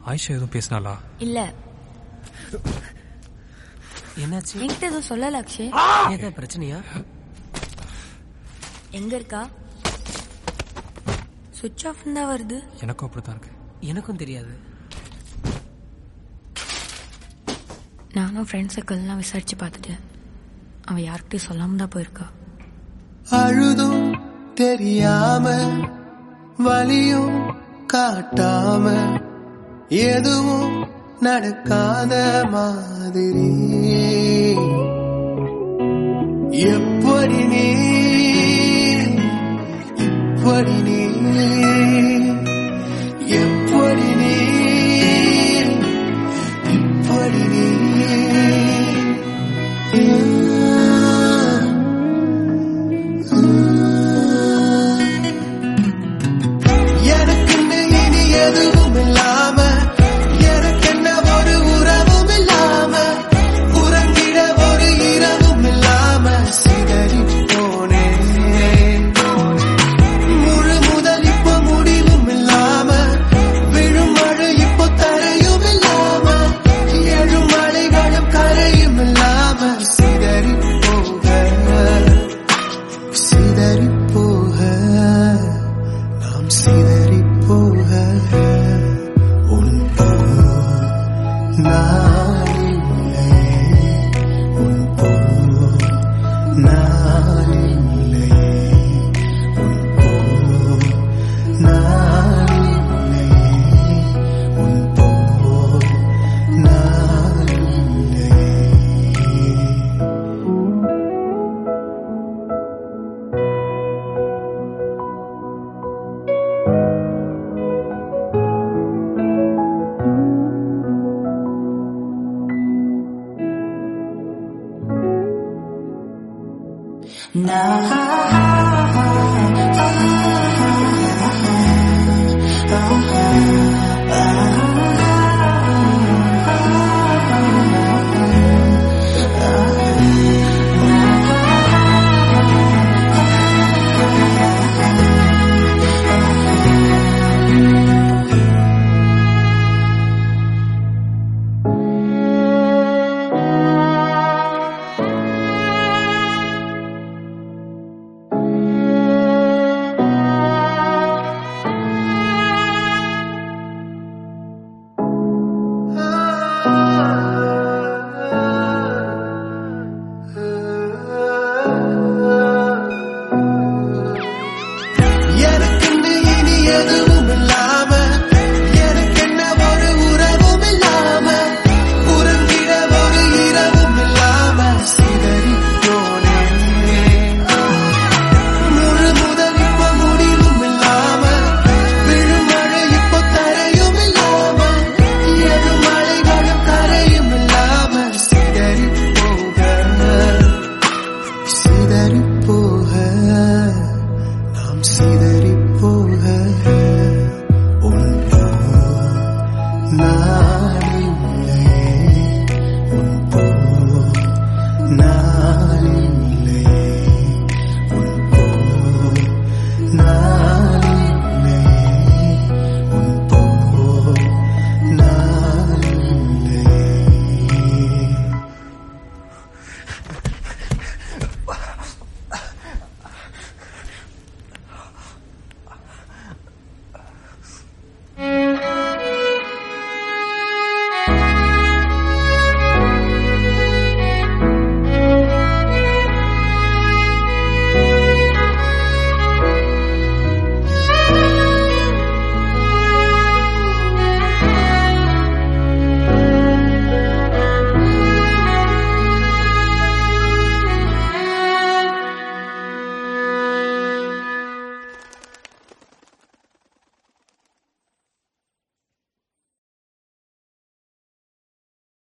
ஆயிஷா எதுவும் பேசினாளா இல்ல என்னாச்சு என்கிட்ட எதுவும் சொல்லல அக்ஷய் ஏதா பிரச்சனையா எங்க இருக்கா சுவிட்ச் ஆஃப் தான் வருது எனக்கும் அப்படித்தான் இருக்கு எனக்கும் தெரியாது நானும் ஃப்ரெண்ட் சர்க்கிள்லாம் விசாரிச்சு பார்த்துட்டேன் அவ யார்கிட்டயும் சொல்லாம தான் போயிருக்கா அழுதும் தெரியாம வலியும் காட்டாம எதுவும் நடக்காத மாதிரி எப்படி நீ இப்படி நீ எப்படி நீ இப்படி நீ எனக்குன்னு இனி எதுவும் இல்லாம எனக்கென்ன ஒரு உறவும் இல்லாம உறங்கிட ஒரு இரவும் இல்லாம சிதறி போனேன் முழு முதல் இப்ப முடிவும் இல்லாம விழும் மழை இப்போ தரையும் இல்லாம எழும் மலைகளும் கரையும் இல்லாம சிதறி போக சிதறி போக நாம் சிதறி போக உன் போல் நான் இல்லை உன் போல் நான் இல்லை உன் போல் நான் இல்லை உன் போல் நான் இல்லை Now